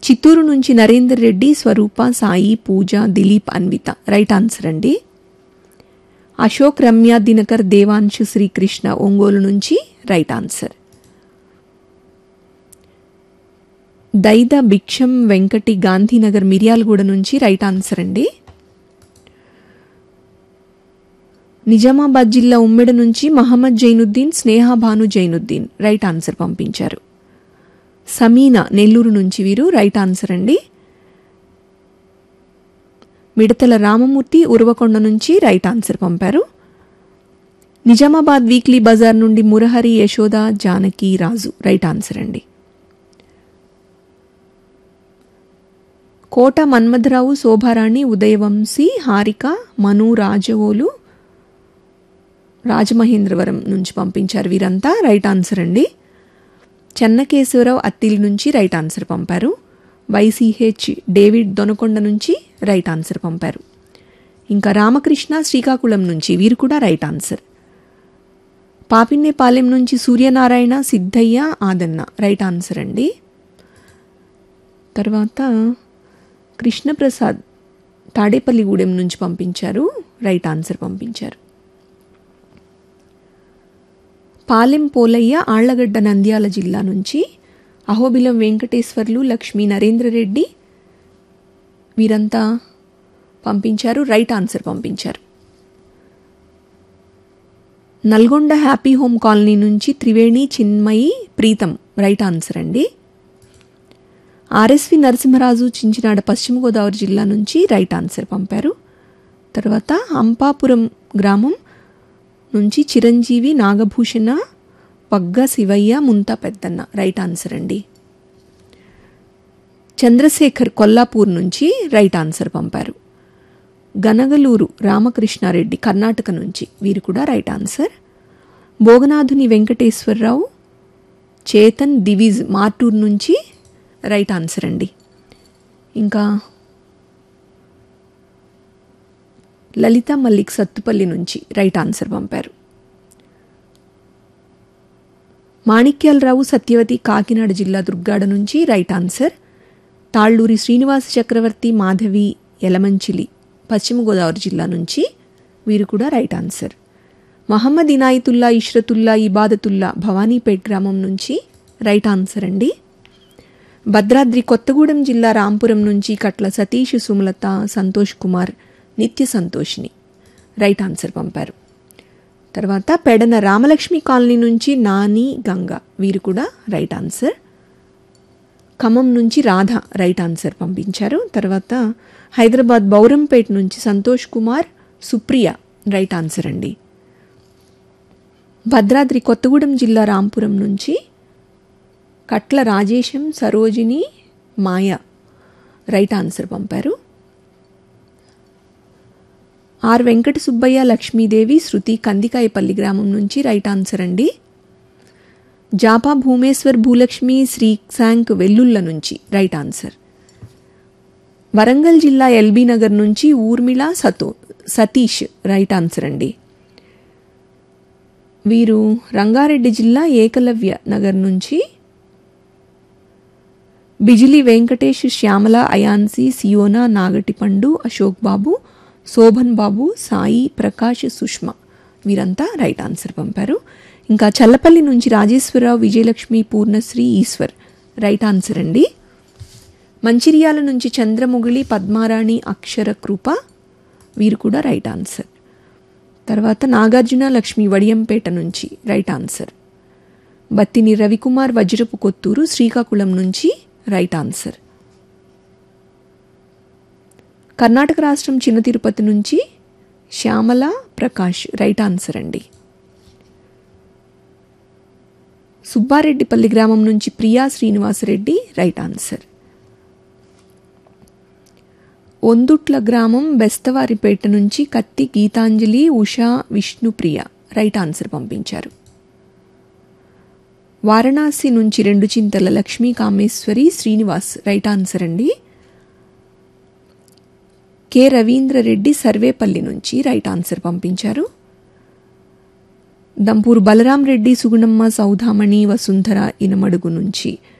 చిత్తూరు నుంచి Narender Reddy Swaroopa Sai Pooja Dileep Anvitha right answer అండి అశోక్ రమ్య దినకర్ దేవాంశు శ్రీకృష్ణ ఒంగోలు నుంచి రైట్ ఆన్సర్ దైద భిక్షం వెంకటి గాంధీనగర్ మిర్యాలగూడ నుంచి రైట్ ఆన్సర్ అండి నిజామాబాద్ జిల్లా ఉమ్మెడ నుంచి మహమ్మద్ జైనుద్దీన్ స్నేహ భాను జైనుద్దీన్ రైట్ ఆన్సర్ పంపించారు సమీనా నెల్లూరు నుంచి వీరు రైట్ ఆన్సర్ అండి మిడతల రామమూర్తి ఉరవకొండ నుంచి రైట్ ఆన్సర్ పంపారు నిజామాబాద్ వీక్లీ బజార్ నుండి మురహరి యశోద జానకి రాజు రైట్ ఆన్సర్ అండి కోట మన్మథరావు శోభారాణి ఉదయవంశీ హారిక మను రాజవోలు రాజమహేంద్రవరం నుంచి పంపించారు వీరంతా రైట్ ఆన్సర్ అండి చెన్నకేశవరావు అత్తిలి నుంచి రైట్ ఆన్సర్ పంపారు వైసీహెచ్ డేవిడ్ దొనకొండ నుంచి రైట్ ఆన్సర్ పంపారు ఇంకా రామకృష్ణ శ్రీకాకుళం నుంచి వీరు కూడా రైట్ ఆన్సర్ పాపిన్నేపాలెం నుంచి సూర్యనారాయణ సిద్ధయ్య ఆదన్న రైట్ ఆన్సర్ అండి తర్వాత కృష్ణప్రసాద్ తాడేపల్లిగూడెం నుంచి పంపించారు రైట్ ఆన్సర్ పంపించారు పాలెం పోలయ్య ఆళ్లగడ్డ నంద్యాల జిల్లా నుంచి అహోబిలం వెంకటేశ్వర్లు లక్ష్మీ నరేంద్రరెడ్డి వీరంతా పంపించారు రైట్ ఆన్సర్ పంపించారు నల్గొండ హ్యాపీ హోమ్ కాలనీ నుంచి త్రివేణి చిన్మయి ప్రీతం రైట్ ఆన్సర్ అండి ఆర్ఎస్వి నరసింహరాజు చించినాడ పశ్చిమ గోదావరి జిల్లా నుంచి రైట్ ఆన్సర్ పంపారు తర్వాత అంపాపురం గ్రామం నుంచి చిరంజీవి నాగభూషణ పగ్గ శివయ్య ముంత పెద్దన్న రైట్ ఆన్సర్ అండి చంద్రశేఖర్ కొల్లాపూర్ నుంచి రైట్ ఆన్సర్ పంపారు గనగలూరు రామకృష్ణారెడ్డి కర్ణాటక నుంచి వీరు కూడా రైట్ ఆన్సర్ భోగనాథుని వెంకటేశ్వరరావు చేతన్ దివిజ్ మార్టూర్ నుంచి రైట్ ఆన్సర్ అండి ఇంకా లలిత మల్లిక్ సత్తుపల్లి నుంచి రైట్ ఆన్సర్ పంపారు మాణిక్యాలరావు సత్యవతి కాకినాడ జిల్లా దుర్గాడ నుంచి రైట్ ఆన్సర్ తాళ్ళూరి శ్రీనివాస చక్రవర్తి మాధవి యలమంచిలి పశ్చిమ గోదావరి జిల్లా నుంచి వీరు కూడా రైట్ ఆన్సర్ మహమ్మద్ ఇనాయతుల్లా ఇష్రతుల్లా ఇబాదతుల్లా భవానీపేట్ గ్రామం నుంచి రైట్ ఆన్సర్ అండి భద్రాద్రి కొత్తగూడెం జిల్లా రాంపురం నుంచి కట్ల సతీష్ సుమలత సంతోష్ కుమార్ నిత్య సంతోష్ని రైట్ ఆన్సర్ పంపారు తర్వాత పెడన రామలక్ష్మి కాలనీ నుంచి నాని గంగ వీరు కూడా రైట్ ఆన్సర్ ఖమ్మం నుంచి రాధ రైట్ ఆన్సర్ పంపించారు తర్వాత హైదరాబాద్ బౌరంపేట్ నుంచి సంతోష్ కుమార్ సుప్రియ రైట్ ఆన్సర్ అండి భద్రాద్రి కొత్తగూడెం జిల్లా రాంపురం నుంచి కట్ల రాజేశం సరోజిని మాయ రైట్ ఆన్సర్ పంపారు ఆర్ వెంకట సుబ్బయ్య లక్ష్మీదేవి శృతి కందికాయపల్లి గ్రామం నుంచి రైట్ ఆన్సర్ అండి జాపా భూమేశ్వర్ భూలక్ష్మి శ్రీశాంక్ వెల్లుళ్ళ నుంచి రైట్ ఆన్సర్ వరంగల్ జిల్లా ఎల్బీ నగర్ నుంచి ఊర్మిళ సతో సతీష్ రైట్ ఆన్సర్ అండి వీరు రంగారెడ్డి జిల్లా ఏకలవ్య నగర్ నుంచి బిజిలి వెంకటేష్ శ్యామల అయాన్సి సియోనా నాగటిపండు అశోక్ బాబు శోభన్ బాబు సాయి ప్రకాష్ సుష్మ వీరంతా రైట్ ఆన్సర్ పంపారు ఇంకా చల్లపల్లి నుంచి రాజేశ్వరరావు విజయలక్ష్మి పూర్ణశ్రీ ఈశ్వర్ రైట్ ఆన్సర్ అండి మంచిర్యాల నుంచి చంద్రముగిలి పద్మారాణి అక్షర కృప వీరు కూడా రైట్ ఆన్సర్ తర్వాత నాగార్జున లక్ష్మి వడియంపేట నుంచి రైట్ ఆన్సర్ బత్తిని రవికుమార్ వజ్రపు కొత్తూరు శ్రీకాకుళం నుంచి రైట్ ఆన్సర్ కర్ణాటక రాష్ట్రం చిన్న తిరుపతి నుంచి శ్యామల ప్రకాష్ రైట్ ఆన్సర్ అండి సుబ్బారెడ్డిపల్లి గ్రామం నుంచి ప్రియా శ్రీనివాసరెడ్డి రైట్ ఆన్సర్ ఒందుట్ల గ్రామం బెస్తవారిపేట నుంచి కత్తి గీతాంజలి ఉషా విష్ణుప్రియ రైట్ ఆన్సర్ పంపించారు వారణాసి నుంచి రెండు చింతల లక్ష్మీ కామేశ్వరి శ్రీనివాస్ రైట్ ఆన్సర్ అండి కె రవీంద్రరెడ్డి సర్వేపల్లి నుంచి రైట్ ఆన్సర్ పంపించారు దంపూరు బలరాం రెడ్డి సుగుణమ్మ సౌధామణి వసుంధర ఇనమడుగు నుంచి